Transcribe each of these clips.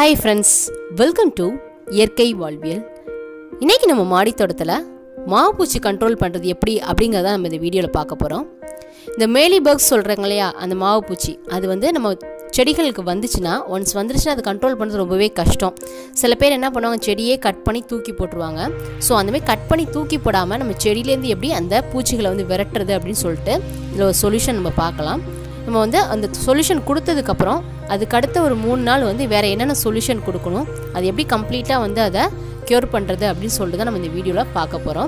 hi friends welcome to இயற்கை வாழ்வியல் இன்றைக்கி நம்ம மாடி தோட்டத்தில் மாவுப்பூச்சி கண்ட்ரோல் பண்ணுறது எப்படி அப்படிங்கிறத நம்ம இந்த வீடியோவில் பார்க்க போகிறோம் இந்த மேலி பர்க்ஸ் சொல்கிறாங்க இல்லையா அந்த மாவுப்பூச்சி அது வந்து நம்ம செடிகளுக்கு வந்துச்சுன்னா ஒன்ஸ் வந்துருச்சுன்னா அது கண்ட்ரோல் பண்ணுறது ரொம்பவே கஷ்டம் சில பேர் என்ன பண்ணுவாங்க செடியே கட் பண்ணி தூக்கி போட்டுருவாங்க ஸோ அந்தமாதிரி கட் பண்ணி தூக்கி போடாமல் நம்ம செடியிலேருந்து எப்படி அந்த பூச்சிகளை வந்து விரட்டுறது அப்படின்னு சொல்லிட்டு இதில் ஒரு சொல்யூஷன் நம்ம பார்க்கலாம் நம்ம வந்து அந்த சொல்யூஷன் கொடுத்ததுக்கப்புறம் அதுக்கு அடுத்த ஒரு மூணு நாள் வந்து வேறு என்னென்ன சொல்யூஷன் கொடுக்கணும் அது எப்படி கம்ப்ளீட்டாக வந்து அதை க்யூர் பண்ணுறது அப்படின்னு சொல்லிட்டு தான் நம்ம இந்த வீடியோவில் பார்க்க போகிறோம்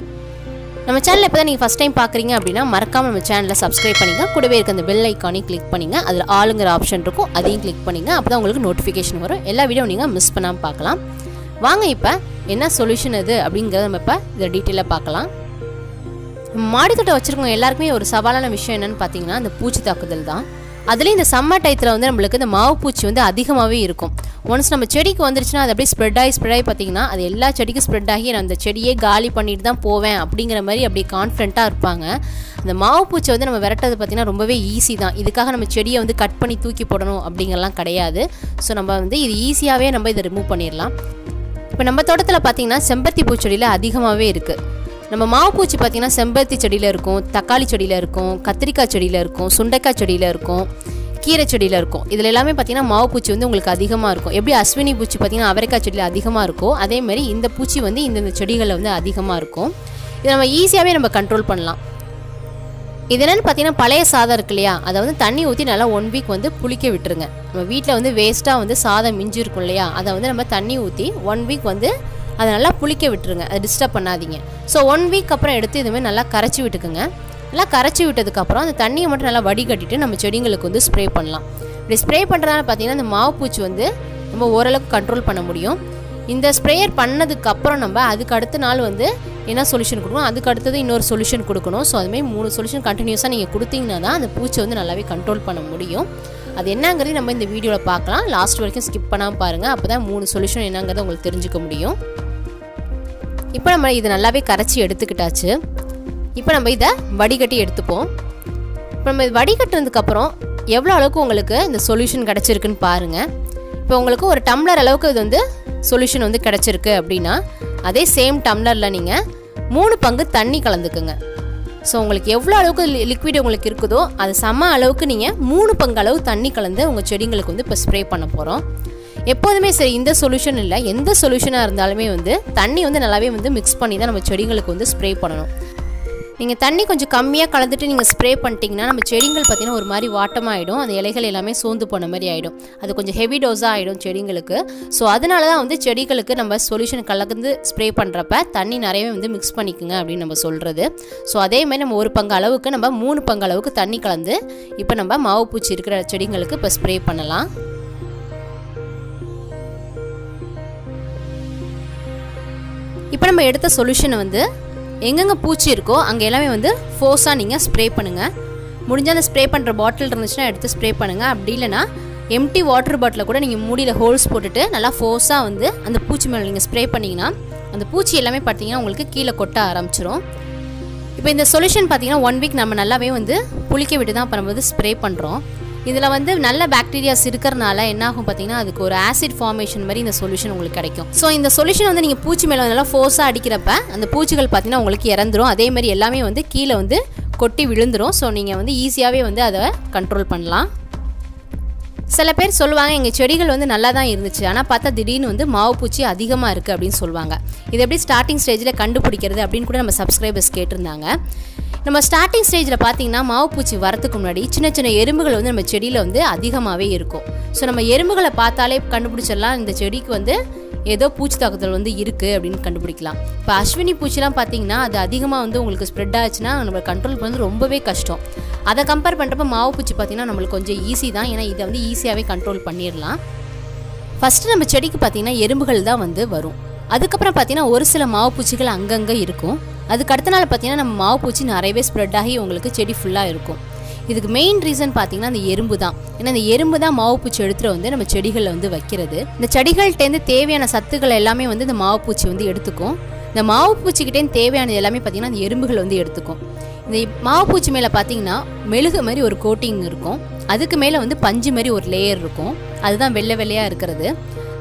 நம்ம சேனலில் இப்போ தான் நீங்கள் ஃபஸ்ட் டைம் பார்க்குறீங்க அப்படின்னா மறக்காமல் நம்ம சேனலை சப்ஸ்கிரைப் பண்ணிங்க கூடவே இருக்க அந்த பெல் ஐக்கானையும் கிளிக் பண்ணிங்க அதில் ஆளுங்கிற ஆப்ஷன் இருக்கும் அதையும் கிளிக் பண்ணிங்க அப்போ தான் உங்களுக்கு நோட்டிஃபிகேஷன் வரும் எல்லா வீடியோ நீங்கள் மிஸ் பண்ணாமல் பார்க்கலாம் வாங்க இப்போ என்ன சொல்யூஷன் அது அப்படிங்கிறத நம்ம இப்போ இதை டீட்டெயிலாக பார்க்கலாம் மாடித்தோட்டம் வச்சுருக்கவங்க எல்லாருக்குமே ஒரு சவாலான விஷயம் என்னென்னு பார்த்தீங்கன்னா அந்த பூச்சி தாக்குதல் தான் அதுலேயும் இந்த சம்மர் டயத்தில் வந்து நம்மளுக்கு இந்த மாவு பூச்சி வந்து அதிகமாகவே இருக்கும் ஒன்ஸ் நம்ம செடிக்கு வந்துருச்சுன்னா அது அப்படியே ஸ்ப்ரெட் ஆகி ஸ்ப்ரெட் ஆகி பார்த்தீங்கன்னா அது எல்லா செடிக்கும் ஸ்ப்ரெட் ஆகி நான் அந்த செடியே காலி பண்ணிட்டு தான் போவேன் அப்படிங்கிற மாதிரி அப்படியே கான்ஃபிடண்ட்டாக இருப்பாங்க அந்த மாவு பூச்சி வந்து நம்ம விரட்டுறது பார்த்திங்கன்னா ரொம்பவே ஈஸி தான் இதுக்காக நம்ம செடியை வந்து கட் பண்ணி தூக்கி போடணும் அப்படிங்கலாம் கிடையாது ஸோ நம்ம வந்து இது ஈஸியாகவே நம்ம இதை ரிமூவ் பண்ணிடலாம் இப்போ நம்ம தோட்டத்தில் பார்த்தீங்கன்னா செம்பருத்தி பூச்செடியில் அதிகமாகவே இருக்குது நம்ம மாவு பூச்சி பார்த்திங்கன்னா செம்பருத்தி செடியில் இருக்கும் தக்காளி செடியில் இருக்கும் கத்திரிக்காய் செடியில் இருக்கும் சுண்டைக்காய் செடியில் இருக்கும் கீரை செடியில் இருக்கும் இதில் எல்லாமே பார்த்திங்கன்னா மாவு பூச்சி வந்து உங்களுக்கு அதிகமாக இருக்கும் எப்படி அஸ்வினி பூச்சி பார்த்திங்கன்னா அவரைக்காய் செடியில் அதிகமாக இருக்கும் அதேமாதிரி இந்த பூச்சி வந்து இந்தந்த செடிகளில் வந்து அதிகமாக இருக்கும் இதை நம்ம ஈஸியாகவே நம்ம கண்ட்ரோல் பண்ணலாம் இது என்னென்னு பார்த்தீங்கன்னா பழைய சாதம் இருக்கு இல்லையா அதை வந்து தண்ணி ஊற்றி நல்லா ஒன் வீக் வந்து புளிக்க விட்டுருங்க நம்ம வீட்டில் வந்து வேஸ்ட்டாக வந்து சாதம் மிஞ்சி இருக்கும் இல்லையா அதை வந்து நம்ம தண்ணி ஊற்றி ஒன் வீக் வந்து அதை நல்லா புளிக்க விட்டுருங்க அதை டிஸ்டர்ப் பண்ணாதீங்க ஸோ ஒன் வீக் அப்புறம் எடுத்து இதுமாதிரி நல்லா கரைச்சி விட்டுக்குங்க நல்லா கரைச்சி விட்டதுக்கப்புறம் அந்த தண்ணியை மட்டும் நல்லா வடிகட்டிட்டு நம்ம செடிங்களுக்கு வந்து ஸ்ப்ரே பண்ணலாம் இப்படி ஸ்ப்ரே பண்ணுறதுனால பார்த்தீங்கன்னா அந்த மாவு பூச்சி வந்து நம்ம ஓரளவுக்கு கண்ட்ரோல் பண்ண முடியும் இந்த ஸ்ப்ரேயர் பண்ணதுக்கு அப்புறம் நம்ம அதுக்கு அடுத்த நாள் வந்து என்ன சொல்யூஷன் கொடுக்கணும் அதுக்கு அடுத்தது இன்னொரு சொல்யூஷன் கொடுக்கணும் ஸோ அதுமாதிரி மூணு சொல்யூஷன் கண்டினியூஸாக நீங்கள் கொடுத்தீங்கன்னா தான் அந்த பூச்சி வந்து நல்லாவே கண்ட்ரோல் பண்ண முடியும் அது என்னங்கிறது நம்ம இந்த வீடியோவில் பார்க்கலாம் லாஸ்ட் வரைக்கும் ஸ்கிப் பண்ணாமல் பாருங்கள் அப்போ தான் மூணு சொல்யூஷன் என்னங்கிறத உங்களுக்கு தெரிஞ்சுக்க முடியும் இப்போ நம்ம இதை நல்லாவே கரைச்சி எடுத்துக்கிட்டாச்சு இப்போ நம்ம இதை வடிகட்டி எடுத்துப்போம் இப்போ நம்ம இது வடிகட்டினதுக்கப்புறம் எவ்வளோ அளவுக்கு உங்களுக்கு இந்த சொல்யூஷன் கிடச்சிருக்குன்னு பாருங்கள் இப்போ உங்களுக்கு ஒரு டம்ளர் அளவுக்கு இது வந்து சொல்யூஷன் வந்து கிடச்சிருக்கு அப்படின்னா அதே சேம் டம்ளரில் நீங்கள் மூணு பங்கு தண்ணி கலந்துக்குங்க ஸோ உங்களுக்கு எவ்வளோ அளவுக்கு லிக்விட் உங்களுக்கு இருக்குதோ அது சம அளவுக்கு நீங்கள் மூணு பங்கு அளவு தண்ணி கலந்து உங்கள் செடிங்களுக்கு வந்து இப்போ ஸ்ப்ரே பண்ண போகிறோம் எப்போதுமே சரி இந்த சொல்யூஷன் இல்லை எந்த சொல்யூஷனாக இருந்தாலுமே வந்து தண்ணி வந்து நல்லாவே வந்து மிக்ஸ் பண்ணி தான் நம்ம செடிங்களுக்கு வந்து ஸ்ப்ரே பண்ணணும் நீங்கள் தண்ணி கொஞ்சம் கம்மியாக கலந்துட்டு நீங்கள் ஸ்ப்ரே பண்ணிட்டீங்கன்னா நம்ம செடிகள் பார்த்திங்கன்னா ஒரு மாதிரி வாட்டமாகிடும் அந்த இலைகள் எல்லாமே சோர்ந்து போன மாதிரி ஆகிடும் அது கொஞ்சம் ஹெவி டோஸாக ஆகிடும் செடிங்களுக்கு ஸோ அதனால தான் வந்து செடிகளுக்கு நம்ம சொல்யூஷன் கலந்து ஸ்ப்ரே பண்ணுறப்ப தண்ணி நிறையவே வந்து மிக்ஸ் பண்ணிக்கோங்க அப்படின்னு நம்ம சொல்கிறது ஸோ அதே மாதிரி நம்ம ஒரு பங்கு அளவுக்கு நம்ம மூணு பங்கு அளவுக்கு தண்ணி கலந்து இப்போ நம்ம மாவு பூச்சி இருக்கிற செடிங்களுக்கு இப்போ ஸ்ப்ரே பண்ணலாம் இப்போ நம்ம எடுத்த சொல்யூஷனை வந்து எங்கெங்கே பூச்சி இருக்கோ அங்கே எல்லாமே வந்து ஃபோர்ஸாக நீங்கள் ஸ்ப்ரே பண்ணுங்கள் முடிஞ்சால் அந்த ஸ்ப்ரே பண்ணுற பாட்டில் இருந்துச்சுன்னா எடுத்து ஸ்ப்ரே பண்ணுங்கள் அப்படி இல்லைனா எம்டி வாட்டர் பாட்டிலில் கூட நீங்கள் மூடியில் ஹோல்ஸ் போட்டுட்டு நல்லா ஃபோர்ஸாக வந்து அந்த பூச்சி மேலே நீங்கள் ஸ்ப்ரே பண்ணிங்கன்னா அந்த பூச்சி எல்லாமே பார்த்தீங்கன்னா உங்களுக்கு கீழே கொட்ட ஆரம்பிச்சிரும் இப்போ இந்த சொல்யூஷன் பார்த்தீங்கன்னா ஒன் வீக் நம்ம நல்லாவே வந்து புளிக்க விட்டு தான் இப்போ நம்ம வந்து ஸ்ப்ரே பண்ணுறோம் இதில் வந்து நல்ல பாக்டீரியாஸ் இருக்கிறனால என்ன ஆகும் பார்த்தீங்கன்னா அதுக்கு ஒரு ஆசிட் ஃபார்மேஷன் மாதிரி இந்த சொல்யூஷன் உங்களுக்கு கிடைக்கும் ஸோ இந்த சொல்யூஷன் வந்து நீங்கள் பூச்சி மேலே நல்லா ஃபோர்ஸாக அடிக்கிறப்ப அந்த பூச்சிகள் பார்த்தீங்கன்னா உங்களுக்கு இறந்துரும் அதே மாதிரி எல்லாமே வந்து கீழே வந்து கொட்டி விழுந்துரும் ஸோ நீங்கள் வந்து ஈஸியாகவே வந்து அதை கண்ட்ரோல் பண்ணலாம் சில பேர் சொல்லுவாங்க எங்கள் செடிகள் வந்து நல்லா தான் இருந்துச்சு ஆனால் பார்த்தா திடீர்னு வந்து மாவு பூச்சி அதிகமாக இருக்குது அப்படின்னு சொல்லுவாங்க இது எப்படி ஸ்டார்டிங் ஸ்டேஜில் கண்டுபிடிக்கிறது அப்படின்னு கூட நம்ம சப்ஸ்கிரைபர்ஸ் கேட்டிருந்தாங்க நம்ம ஸ்டார்டிங் ஸ்டேஜில் பார்த்தீங்கன்னா மாவு பூச்சி வரத்துக்கு முன்னாடி சின்ன சின்ன எறும்புகள் வந்து நம்ம செடியில் வந்து அதிகமாகவே இருக்கும் ஸோ நம்ம எறும்புகளை பார்த்தாலே கண்டுபிடிச்சிடலாம் இந்த செடிக்கு வந்து ஏதோ பூச்சி தாக்குதல் வந்து இருக்குது அப்படின்னு கண்டுபிடிக்கலாம் இப்போ அஸ்வினி பூச்சிலாம் பார்த்தீங்கன்னா அது அதிகமாக வந்து உங்களுக்கு ஸ்ப்ரெட் ஆச்சுன்னா நம்ம கண்ட்ரோல் பண்ணுறது ரொம்பவே கஷ்டம் அதை கம்பேர் பண்ணுறப்ப மாவு பூச்சி பார்த்திங்கன்னா நம்மளுக்கு கொஞ்சம் ஈஸி தான் ஏன்னா இதை வந்து ஈஸியாகவே கண்ட்ரோல் பண்ணிடலாம் ஃபஸ்ட்டு நம்ம செடிக்கு பார்த்திங்கன்னா எறும்புகள் தான் வந்து வரும் அதுக்கப்புறம் பார்த்தீங்கன்னா ஒரு சில மாவு பூச்சிகள் அங்கங்கே இருக்கும் அதுக்கு அடுத்த நாள் பார்த்தீங்கன்னா நம்ம மாவு பூச்சி நிறையவே ஸ்ப்ரெட் ஆகி உங்களுக்கு செடி ஃபுல்லாக இருக்கும் இதுக்கு மெயின் ரீசன் பார்த்தீங்கன்னா அந்த எறும்பு தான் ஏன்னா இந்த எறும்பு தான் மாவு பூச்சி எடுத்துகிட்டு வந்து நம்ம செடிகளில் வந்து வைக்கிறது இந்த செடிகள்கிட்டேருந்து தேவையான சத்துக்கள் எல்லாமே வந்து இந்த மாவு பூச்சி வந்து எடுத்துக்கும் இந்த மாவு பூச்சிக்கிட்டேருந்து தேவையானது எல்லாமே பார்த்தீங்கன்னா அந்த எறும்புகள் வந்து எடுத்துக்கும் இந்த மாவு பூச்சி மேலே பார்த்தீங்கன்னா மெழுகு மாதிரி ஒரு கோட்டிங் இருக்கும் அதுக்கு மேலே வந்து பஞ்சு மாதிரி ஒரு லேயர் இருக்கும் அதுதான் வெள்ளை வெள்ளையாக இருக்கிறது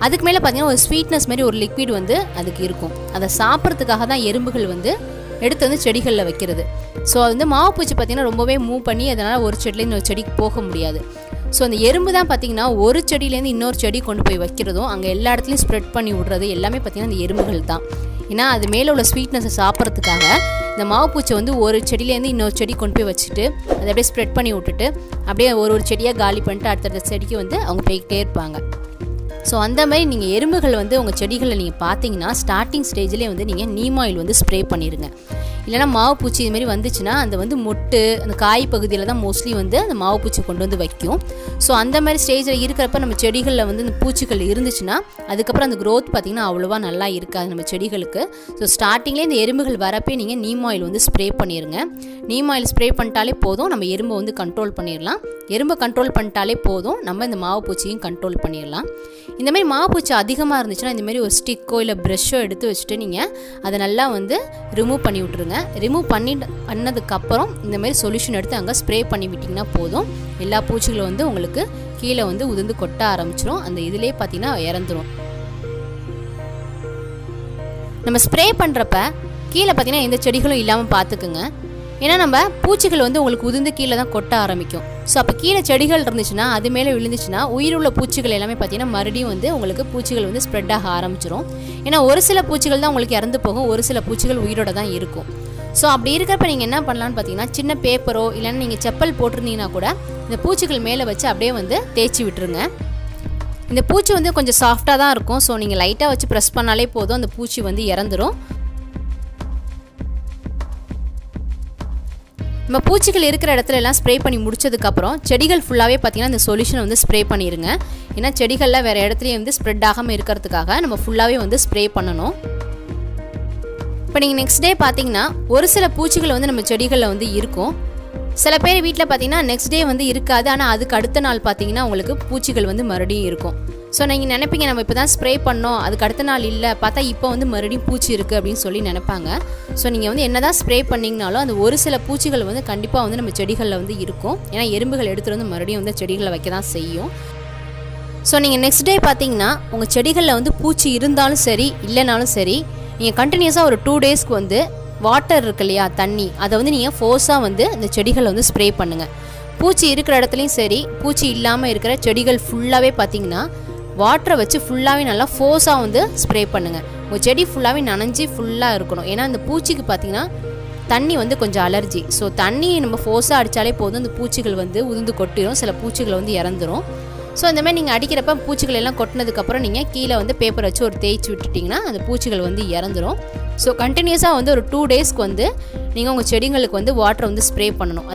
அதுக்கு மேலே பார்த்தீங்கன்னா ஒரு ஸ்வீட்னஸ் மாதிரி ஒரு லிக்விட் வந்து அதுக்கு இருக்கும் அதை சாப்பிட்றதுக்காக தான் எறும்புகள் வந்து எடுத்து வந்து செடிகளில் வைக்கிறது ஸோ அது வந்து மாவு பூச்சி பார்த்திங்கன்னா ரொம்பவே மூவ் பண்ணி அதனால் ஒரு செடியில் இன்னொரு செடிக்கு போக முடியாது ஸோ அந்த எறும்பு தான் பார்த்திங்கன்னா ஒரு செடியிலேருந்து இன்னொரு செடி கொண்டு போய் வைக்கிறதும் அங்கே எல்லா இடத்துலையும் ஸ்ப்ரெட் பண்ணி விடுறது எல்லாமே பார்த்திங்கன்னா அந்த எறும்புகள் தான் ஏன்னா அது மேலே உள்ள ஸ்வீட்னஸை சாப்பிட்றதுக்காக இந்த மாவு பூச்சி வந்து ஒரு செடியிலேருந்து இன்னொரு செடி கொண்டு போய் வச்சுட்டு அதை அப்படியே ஸ்ப்ரெட் பண்ணி விட்டுட்டு அப்படியே ஒரு ஒரு செடியாக காலி பண்ணிட்டு அடுத்தடுத்த செடிக்கு வந்து அவங்க போய்கிட்டே இருப்பாங்க ஸோ அந்த மாதிரி நீங்கள் எறும்புகள் வந்து உங்கள் செடிகளை நீங்கள் பார்த்தீங்கன்னா ஸ்டார்டிங் ஸ்டேஜ்லேயே வந்து நீங்கள் நீம் ஆயில் வந்து ஸ்ப்ரே பண்ணிடுங்க இல்லைனா மாவு பூச்சி இது மாதிரி வந்துச்சுன்னா அந்த வந்து மொட்டு அந்த காய் பகுதியில் தான் மோஸ்ட்லி வந்து அந்த மாவு பூச்சி கொண்டு வந்து வைக்கும் ஸோ அந்த மாதிரி ஸ்டேஜில் இருக்கிறப்ப நம்ம செடிகளில் வந்து இந்த பூச்சிகள் இருந்துச்சுன்னா அதுக்கப்புறம் அந்த க்ரோத் பார்த்திங்கன்னா அவ்வளோவா நல்லா இருக்காது நம்ம செடிகளுக்கு ஸோ ஸ்டார்டிங்லேயே இந்த எறும்புகள் வரப்பே நீங்கள் நீம் ஆயில் வந்து ஸ்ப்ரே பண்ணிடுங்க நீம் ஆயில் ஸ்ப்ரே பண்ணிட்டாலே போதும் நம்ம எறும்பை வந்து கண்ட்ரோல் பண்ணிடலாம் எறும்பை கண்ட்ரோல் பண்ணிட்டாலே போதும் நம்ம இந்த மாவு பூச்சியும் கண்ட்ரோல் பண்ணிடலாம் இந்த மாதிரி மாவு பூச்சி அதிகமாக இருந்துச்சுன்னா இந்த மாதிரி ஒரு ஸ்டிக்கோ இல்லை ப்ரெஷ்ஷோ எடுத்து வச்சுட்டு நீங்கள் அதை நல்லா வந்து ரிமூவ் பண்ணி விட்ருங்க ரிமூவ் பண்ணி பண்ணதுக்கப்புறம் இந்த மாதிரி சொல்யூஷன் எடுத்து அங்கே ஸ்ப்ரே பண்ணி விட்டிங்கன்னா போதும் எல்லா பூச்சிகளும் வந்து உங்களுக்கு கீழே வந்து உதிர்ந்து கொட்ட ஆரம்பிச்சிடும் அந்த இதிலே பார்த்தீங்கன்னா இறந்துரும் நம்ம ஸ்ப்ரே பண்ணுறப்ப கீழே பார்த்தீங்கன்னா எந்த செடிகளும் இல்லாமல் பார்த்துக்குங்க ஏன்னா நம்ம பூச்சிகள் வந்து உங்களுக்கு உதிர்ந்து கீழே தான் கொட்ட ஆரம்பிக்கும் ஸோ அப்போ கீழே செடிகள் இருந்துச்சுன்னா அது மேலே விழுந்துச்சுன்னா உயிருள்ள பூச்சிகள் எல்லாமே பார்த்தீங்கன்னா மறுபடியும் வந்து உங்களுக்கு பூச்சிகள் வந்து ஸ்ப்ரெட் ஆக ஆரம்பிச்சிரும் ஏன்னா ஒரு சில பூச்சிகள் தான் உங்களுக்கு இறந்து போகும் ஒரு சில பூச்சிகள் உயிரோட தான் இருக்கும் ஸோ அப்படி இருக்கிறப்ப நீங்கள் என்ன பண்ணலான்னு பார்த்தீங்கன்னா சின்ன பேப்பரோ இல்லைன்னா நீங்கள் செப்பல் போட்டிருந்தீங்கன்னா கூட இந்த பூச்சிகள் மேலே வச்சு அப்படியே வந்து தேய்ச்சி விட்டுருங்க இந்த பூச்சி வந்து கொஞ்சம் சாஃப்டாக தான் இருக்கும் ஸோ நீங்கள் லைட்டாக வச்சு ப்ரெஸ் பண்ணாலே போதும் அந்த பூச்சி வந்து இறந்துரும் நம்ம பூச்சிகள் இருக்கிற இடத்துல எல்லாம் ஸ்ப்ரே பண்ணி முடிச்சதுக்கப்புறம் செடிகள் ஃபுல்லாகவே பார்த்தீங்கன்னா இந்த சொல்யூஷனை வந்து ஸ்ப்ரே பண்ணிடுங்க ஏன்னா செடிகளில் வேறு இடத்துலையும் வந்து ஸ்ப்ரெட் ஆகாமல் இருக்கிறதுக்காக நம்ம ஃபுல்லாகவே வந்து ஸ்ப்ரே பண்ணணும் இப்போ நீங்கள் நெக்ஸ்ட் டே பார்த்தீங்கன்னா ஒரு சில பூச்சிகள் வந்து நம்ம செடிகளில் வந்து இருக்கும் சில பேர் வீட்டில் பார்த்தீங்கன்னா நெக்ஸ்ட் டே வந்து இருக்காது ஆனால் அதுக்கு அடுத்த நாள் பார்த்தீங்கன்னா உங்களுக்கு பூச்சிகள் வந்து மறுபடியும் இருக்கும் ஸோ நீங்கள் நினைப்பீங்க நம்ம இப்போ தான் ஸ்ப்ரே பண்ணோம் அதுக்கு அடுத்த நாள் இல்லை பார்த்தா இப்போ வந்து மறுபடியும் பூச்சி இருக்குது அப்படின்னு சொல்லி நினைப்பாங்க ஸோ நீங்கள் வந்து என்ன தான் ஸ்ப்ரே பண்ணிங்கனாலும் அந்த ஒரு சில பூச்சிகள் வந்து கண்டிப்பாக வந்து நம்ம செடிகளில் வந்து இருக்கும் ஏன்னா எறும்புகள் எடுத்துகிட்டு வந்து மறுபடியும் வந்து செடிகளை வைக்க தான் செய்யும் ஸோ நீங்கள் நெக்ஸ்ட் டே பார்த்தீங்கன்னா உங்கள் செடிகளில் வந்து பூச்சி இருந்தாலும் சரி இல்லைனாலும் சரி நீங்கள் கண்டினியூஸாக ஒரு டூ டேஸ்க்கு வந்து வாட்டர் இருக்கு இல்லையா தண்ணி அதை வந்து நீங்கள் ஃபோர்ஸாக வந்து இந்த செடிகளை வந்து ஸ்ப்ரே பண்ணுங்கள் பூச்சி இருக்கிற இடத்துலையும் சரி பூச்சி இல்லாமல் இருக்கிற செடிகள் ஃபுல்லாகவே பார்த்தீங்கன்னா வாட்டரை வச்சு ஃபுல்லாகவே நல்லா ஃபோர்ஸாக வந்து ஸ்ப்ரே பண்ணுங்கள் உங்கள் செடி ஃபுல்லாகவே நனைஞ்சி ஃபுல்லாக இருக்கணும் ஏன்னா அந்த பூச்சிக்கு பார்த்தீங்கன்னா தண்ணி வந்து கொஞ்சம் அலர்ஜி ஸோ தண்ணி நம்ம ஃபோர்ஸாக அடித்தாலே போதும் அந்த பூச்சிகள் வந்து உதிர்ந்து கொட்டிடும் சில பூச்சிகள் வந்து இறந்துரும் ஸோ இந்த மாதிரி நீங்கள் அடிக்கிறப்ப பூச்சிகள் எல்லாம் கொட்டினதுக்கப்புறம் நீங்கள் கீழே வந்து பேப்பர் வச்சு ஒரு தேய்ச்சி விட்டுட்டிங்கன்னா அந்த பூச்சிகள் வந்து இறந்துரும் ஸோ கண்டினியூஸாக வந்து ஒரு டூ டேஸ்க்கு வந்து நீங்கள் உங்கள் செடிங்களுக்கு வந்து வாட்டரை வந்து ஸ்ப்ரே பண்ணணும்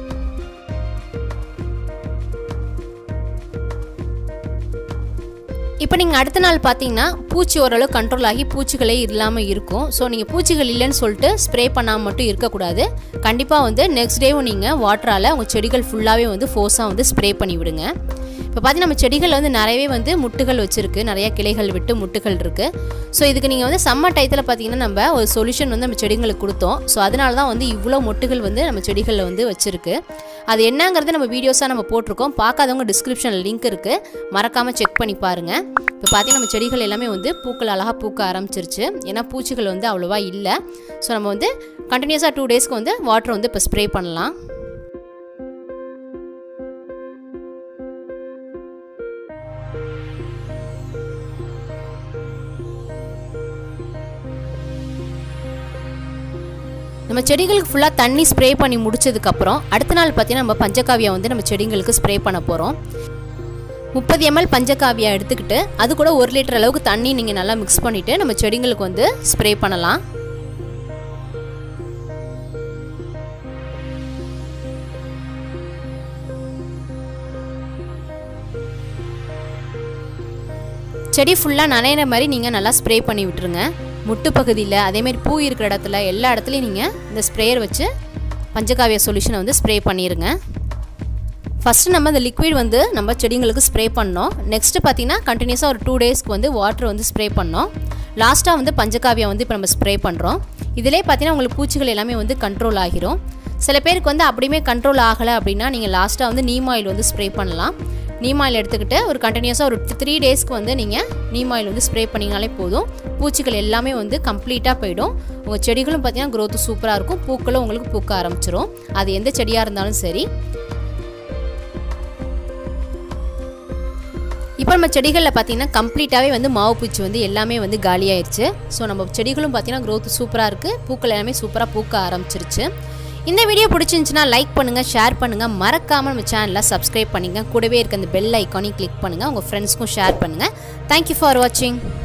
இப்போ நீங்கள் அடுத்த நாள் பார்த்தீங்கன்னா பூச்சி ஓரளவு கண்ட்ரோல் ஆகி பூச்சிகளே இல்லாமல் இருக்கும் ஸோ நீங்கள் பூச்சிகள் இல்லைன்னு சொல்லிட்டு ஸ்ப்ரே பண்ணாமல் மட்டும் இருக்கக்கூடாது கண்டிப்பாக வந்து நெக்ஸ்ட் டேவும் நீங்கள் வாட்டரால் உங்கள் செடிகள் ஃபுல்லாகவே வந்து ஃபோர்ஸாக வந்து ஸ்ப்ரே பண்ணி விடுங்க இப்போ பார்த்தீங்கன்னா நம்ம செடிகளில் வந்து நிறையவே வந்து முட்டுகள் வச்சுருக்கு நிறையா கிளைகள் விட்டு முட்டுகள் இருக்குது ஸோ இதுக்கு நீங்கள் வந்து சம்மர் டயத்தில் பார்த்தீங்கன்னா நம்ம ஒரு சொல்யூஷன் வந்து நம்ம செடிங்களுக்கு கொடுத்தோம் ஸோ அதனால தான் வந்து இவ்வளோ மொட்டுகள் வந்து நம்ம செடிகளில் வந்து வச்சுருக்கு அது என்னங்கிறது நம்ம வீடியோஸாக நம்ம போட்டிருக்கோம் பார்க்காதவங்க டிஸ்கிரிப்ஷனில் லிங்க் இருக்குது மறக்காமல் செக் பண்ணி பாருங்கள் இப்போ பார்த்தீங்கன்னா நம்ம செடிகள் எல்லாமே வந்து பூக்கள் அழகாக பூக்க ஆரம்பிச்சிருச்சு ஏன்னா பூச்சிகள் வந்து அவ்வளோவா இல்லை ஸோ நம்ம வந்து கண்டினியூஸாக டூ டேஸ்க்கு வந்து வாட்டர் வந்து இப்போ ஸ்ப்ரே பண்ணலாம் நம்ம செடிகளுக்கு ஃபுல்லாக தண்ணி ஸ்ப்ரே பண்ணி முடிச்சதுக்கப்புறம் அடுத்த நாள் பார்த்தீங்கன்னா நம்ம பஞ்சகாவியா வந்து நம்ம செடிங்களுக்கு ஸ்ப்ரே பண்ண போகிறோம் முப்பது எம்எல் பஞ்சகாவியா எடுத்துக்கிட்டு அது கூட ஒரு லிட்டர் அளவுக்கு தண்ணி நீங்கள் நல்லா மிக்ஸ் பண்ணிவிட்டு நம்ம செடிங்களுக்கு வந்து ஸ்ப்ரே பண்ணலாம் செடி ஃபுல்லாக நனையிற மாதிரி நீங்கள் நல்லா ஸ்ப்ரே பண்ணி விட்டுருங்க முட்டு பகுதியில் அதேமாதிரி பூ இருக்கிற இடத்துல எல்லா இடத்துலையும் நீங்கள் இந்த ஸ்ப்ரேயர் வச்சு பஞ்சகாவிய சொல்யூஷனை வந்து ஸ்ப்ரே பண்ணிடுங்க ஃபஸ்ட்டு நம்ம இந்த லிக்விட் வந்து நம்ம செடிங்களுக்கு ஸ்ப்ரே பண்ணோம் நெக்ஸ்ட்டு பார்த்தீங்கன்னா கண்டினியூஸாக ஒரு டூ டேஸ்க்கு வந்து வாட்டர் வந்து ஸ்ப்ரே பண்ணோம் லாஸ்ட்டாக வந்து பஞ்சகாவியம் வந்து இப்போ நம்ம ஸ்ப்ரே பண்ணுறோம் இதிலே பார்த்தீங்கன்னா உங்களுக்கு பூச்சிகள் எல்லாமே வந்து கண்ட்ரோல் ஆகிரும் சில பேருக்கு வந்து அப்படியுமே கண்ட்ரோல் ஆகலை அப்படின்னா நீங்கள் லாஸ்ட்டாக வந்து நீம் ஆயில் வந்து ஸ்ப்ரே பண்ணலாம் நீம் ஆயில் எடுத்துக்கிட்டு ஒரு கண்டினியூஸாக ஒரு த்ரீ டேஸ்க்கு வந்து நீங்கள் நீம் ஆயில் வந்து ஸ்ப்ரே பண்ணிங்கனாலே போதும் பூச்சிகள் எல்லாமே வந்து கம்ப்ளீட்டாக போயிடும் உங்கள் செடிகளும் பார்த்தீங்கன்னா growth சூப்பராக இருக்கும் பூக்களும் உங்களுக்கு பூக்க ஆரம்பிச்சிரும் அது எந்த செடியாக இருந்தாலும் சரி இப்போ நம்ம செடிகளில் பார்த்தீங்கன்னா கம்ப்ளீட்டாகவே வந்து மாவு பூச்சி வந்து எல்லாமே வந்து காலியாயிருச்சு ஸோ நம்ம செடிகளும் பார்த்தீங்கன்னா growth சூப்பராக இருக்குது பூக்கள் எல்லாமே சூப்பராக பூக்க ஆரம்பிச்சிருச்சு இந்த வீடியோ பிடிச்சிருந்துச்சுன்னா லைக் பண்ணுங்கள் ஷேர் பண்ணுங்கள் மறக்காமல் நம்ம சேனலை சப்ஸ்கிரைப் பண்ணிங்க கூடவே இருக்க அந்த பெல் ஐக்கானையும் கிளிக் பண்ணுங்கள் உங்கள் ஃப்ரெண்ட்ஸ்க்கும் ஷேர் பண்ணுங்கள் தேங்க்யூ ஃபார் வாட்சிங்